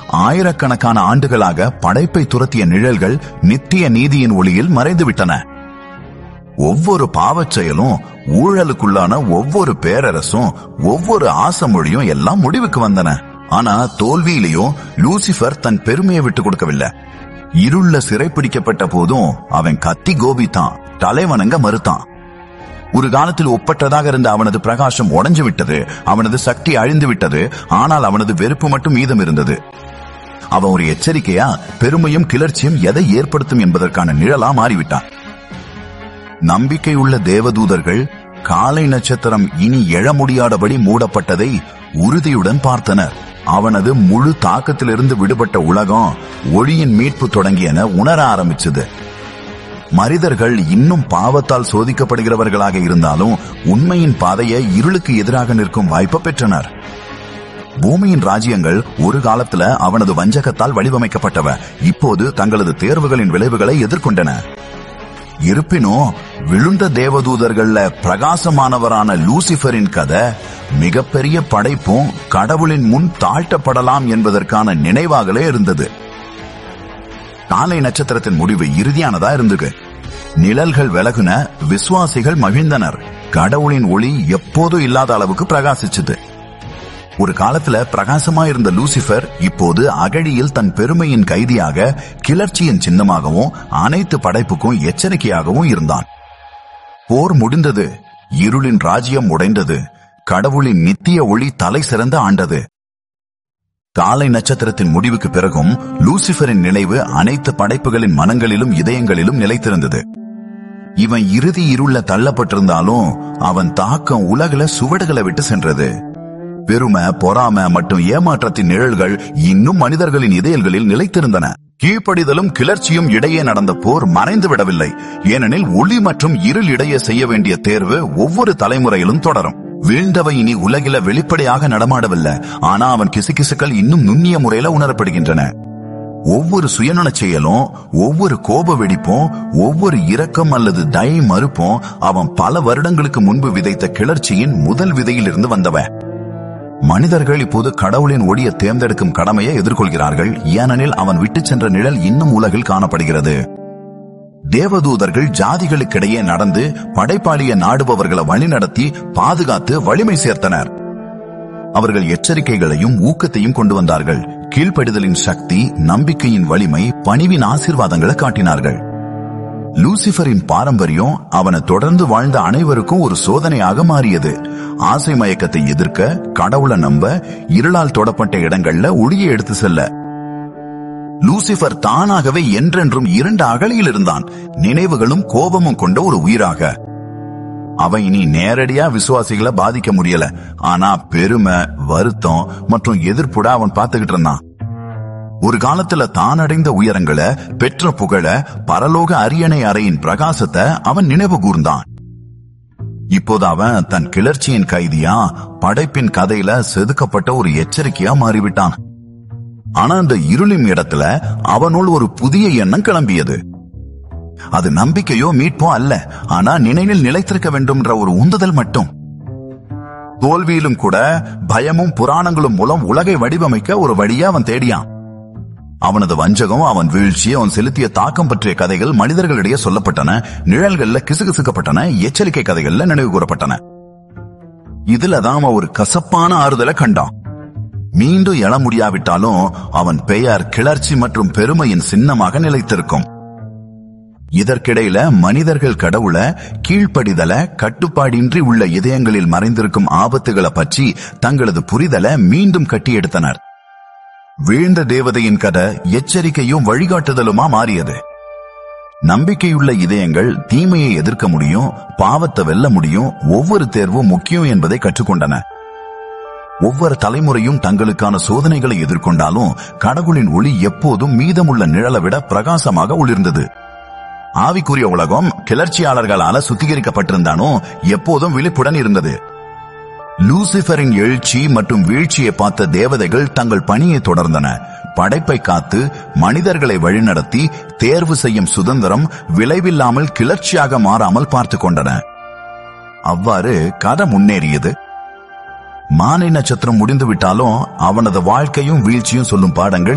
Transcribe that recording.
ஆயிரக்கணக்கான ஆண்டுகளாக படைப்பை துரத்திய நிழல்கள் நித்திய நீதியின் ஒளியில் மறைந்துவிட்டன ஒவ்வொரு பாவச் செயலும் ஊழலுக்குள்ளான ஒவ்வொரு பேரரசும் ஒவ்வொரு ஆசமொழியும் எல்லாம் முடிவுக்கு வந்தன ஆனா தோல்வியிலையும் லூசிபர் தன் பெருமையை விட்டு கொடுக்கவில்லை இருள சிறைப்பிடிக்கப்பட்ட போதும் அவன் கத்தி கோபித்தான் தலைவணங்க மறுத்தான் ஒரு காலத்தில் ஒப்பற்றதாக இருந்த அவனது பிரகாசம் உடைஞ்சு விட்டது அவனது சக்தி அழிந்து விட்டது ஆனால் அவனது வெறுப்பு மட்டும் மீதம் இருந்தது அவன் ஒரு எச்சரிக்கையா பெருமையும் கிளர்ச்சியும் எதை ஏற்படுத்தும் என்பதற்கான நிழலா மாறிவிட்டான் நம்பிக்கை உள்ள தேவதூதர்கள் காலை நட்சத்திரம் இனி எழ முடியாதபடி மூடப்பட்டதை உறுதியுடன் பார்த்தனர் அவனது முழு தாக்கத்திலிருந்து விடுபட்ட உலகம் ஒளியின் மீட்பு தொடங்கியன உணர ஆரம்பிச்சது மனிதர்கள் இன்னும் பாவத்தால் சோதிக்கப்படுகிறவர்களாக இருந்தாலும் உண்மையின் பாதையை இருளுக்கு எதிராக நிற்கும் வாய்ப்பை பெற்றனர் பூமியின் ராஜ்யங்கள் ஒரு காலத்துல அவனது வஞ்சகத்தால் வடிவமைக்கப்பட்டவ இப்போது தங்களது தேர்வுகளின் விளைவுகளை எதிர்கொண்டன இருப்பினும் விழுந்த தேவதூதர்கள்ல பிரகாசமானவரான லூசிபரின் கதை மிகப்பெரிய படைப்பும் கடவுளின் முன் தாழ்த்தப்படலாம் என்பதற்கான நினைவாகலே இருந்தது காலை நட்சத்திரத்தின் முடிவு இறுதியானதா இருந்தது நிழல்கள் விலகுன விசுவாசிகள் மகிழ்ந்தனர் கடவுளின் ஒளி எப்போதும் இல்லாத அளவுக்கு பிரகாசிச்சது ஒரு காலத்துல பிரகாசமா இருந்த லூசிபர் இப்போது அகழியில் தன் பெருமையின் கைதியாக கிளர்ச்சியின் சின்னமாகவும் அனைத்து படைப்புக்கும் எச்சரிக்கையாகவும் இருந்தான் போர் முடிந்தது இருளின் ராஜ்யம் உடைந்தது கடவுளின் நித்திய ஒளி தலை சிறந்த ஆண்டது காலை நட்சத்திரத்தின் முடிவுக்கு பிறகும் லூசிபரின் நினைவு அனைத்து படைப்புகளின் மனங்களிலும் இதயங்களிலும் நிலைத்திருந்தது இவன் இறுதி இருள தள்ளப்பட்டிருந்தாலும் அவன் தாக்கம் உலகில சுவடுகளை விட்டு சென்றது பெருமை பொறாமை மற்றும் ஏமாற்றத்தின் நிழல்கள் இன்னும் மனிதர்களின் இதயங்களில் நிலைத்திருந்தன கீழ்ப்படிதலும் கிளர்ச்சியும் இடையே நடந்த போர் மறைந்து விடவில்லை ஏனெனில் ஒளி மற்றும் இருள் இடையே செய்ய வேண்டிய தேர்வு ஒவ்வொரு தலைமுறையிலும் தொடரும் வீழ்ந்தவை இனி உலகில வெளிப்படையாக நடமாடவில்லை ஆனா அவன் கிசுகிசுக்கள் இன்னும் நுண்ணிய முறையில உணரப்படுகின்றன ஒவ்வொரு சுயநலச் செயலும் ஒவ்வொரு கோப வெடிப்பும் ஒவ்வொரு இரக்கம் அல்லது தயை மறுப்பும் அவன் பல வருடங்களுக்கு முன்பு விதைத்த கிளர்ச்சியின் முதல் விதையிலிருந்து வந்தவன் மனிதர்கள் இப்போது கடவுளின் ஒளியை தேர்ந்தெடுக்கும் கடமையை எதிர்கொள்கிறார்கள் ஏனெனில் அவன் விட்டுச் சென்ற நிழல் இன்னும் உலகில் காணப்படுகிறது தேவதூதர்கள் ஜாதிகளுக்கிடையே நடந்து படைப்பாளிய நாடுபவர்களை வழிநடத்தி பாதுகாத்து வலிமை சேர்த்தனர் அவர்கள் எச்சரிக்கைகளையும் ஊக்கத்தையும் கொண்டு வந்தார்கள் கீழ்ப்படிதலின் சக்தி நம்பிக்கையின் வலிமை பணிவின் ஆசீர்வாதங்களை காட்டினார்கள் லூசிபரின் பாரம்பரியம் அவனை தொடர்ந்து வாழ்ந்த அனைவருக்கும் ஒரு சோதனையாக மாறியது ஆசை மயக்கத்தை எதிர்க்க கடவுளை நம்ப இருளால் தொடப்பட்ட இடங்கள்ல ஒளியை எடுத்து செல்ல லூசிபர் தானாகவே என்றென்றும் இரண்டு அகலியில் இருந்தான் நினைவுகளும் கோபமும் கொண்ட ஒரு உயிராக அவன் இனி நேரடியா விசுவாசிகளை பாதிக்க முடியல ஆனா பெருமை வருத்தம் மற்றும் எதிர்ப்புட அவன் பார்த்துக்கிட்டு இருந்தான் ஒரு காலத்துல தான் அடைந்த உயரங்களை பெற்ற புகழ பரலோக அரியணை அறையின் பிரகாசத்தை அவன் நினைவு கூர்ந்தான் இப்போது அவன் தன் கிளர்ச்சியின் கைதியா படைப்பின் கதையில செதுக்கப்பட்ட ஒரு எச்சரிக்கையா மாறிவிட்டான் ஆனா அந்த இருளின் இடத்துல அவனுள் ஒரு புதிய எண்ணம் கிளம்பியது அது நம்பிக்கையோ மீட்போ அல்ல ஆனா நினைவில் நிலைத்திருக்க வேண்டும்ன்ற ஒரு உந்துதல் மட்டும் தோல்வியிலும் கூட பயமும் புராணங்களும் மூலம் உலகை வடிவமைக்க ஒரு வழியா அவன் தேடியான் அவனது வஞ்சகம் அவன் வீழ்ச்சி அவன் செலுத்திய தாக்கம் பற்றிய கதைகள் மனிதர்களிடையே சொல்லப்பட்டன நிழல்கள்ல கிசுகிசுக்கப்பட்டன எச்சரிக்கை கதைகள்ல நினைவு கூறப்பட்டன இதுலதான் அவன் ஒரு கசப்பான ஆறுதலை கண்டான் மீண்டும் எழ முடியாவிட்டாலும் அவன் பெயர் கிளர்ச்சி மற்றும் பெருமையின் சின்னமாக நிலைத்திருக்கும் இதற்கிடையில மனிதர்கள் கடவுளை கீழ்ப்படிதல கட்டுப்பாடின்றி உள்ள இதயங்களில் மறைந்திருக்கும் ஆபத்துகளை பற்றி தங்களது புரிதலை மீண்டும் கட்டியெடுத்தனர் வீழ்ந்த தேவதையின் கதை எச்சரிக்கையும் வழிகாட்டுதலுமா மாறியது நம்பிக்கையுள்ள இதயங்கள் தீமையை எதிர்க்க முடியும் பாவத்தை வெல்ல முடியும் ஒவ்வொரு தேர்வும் முக்கியம் என்பதை கற்றுக்கொண்டன ஒவ்வொரு தலைமுறையும் தங்களுக்கான சோதனைகளை எதிர்கொண்டாலும் கடவுளின் ஒளி எப்போதும் மீதமுள்ள நிழலை விட பிரகாசமாக ஒளிர்ந்தது ஆவிக்குரிய உலகம் கிளர்ச்சியாளர்களால சுத்திகரிக்கப்பட்டிருந்தானோ எப்போதும் விழிப்புடன் இருந்தது லூசிபரின் எழுச்சி மற்றும் வீழ்ச்சியை பார்த்த தேவதைகள் தங்கள் பணியை தொடர்ந்தன படைப்பை காத்து மனிதர்களை வழிநடத்தி தேர்வு செய்யும் சுதந்திரம் விளைவில்லாமல் கிளர்ச்சியாக மாறாமல் பார்த்து கொண்டன அவ்வாறு கதை முன்னேறியது மானை நட்சத்திரம் முடிந்து விட்டாலும் அவனது வாழ்க்கையும் வீழ்ச்சியும் சொல்லும் பாடங்கள்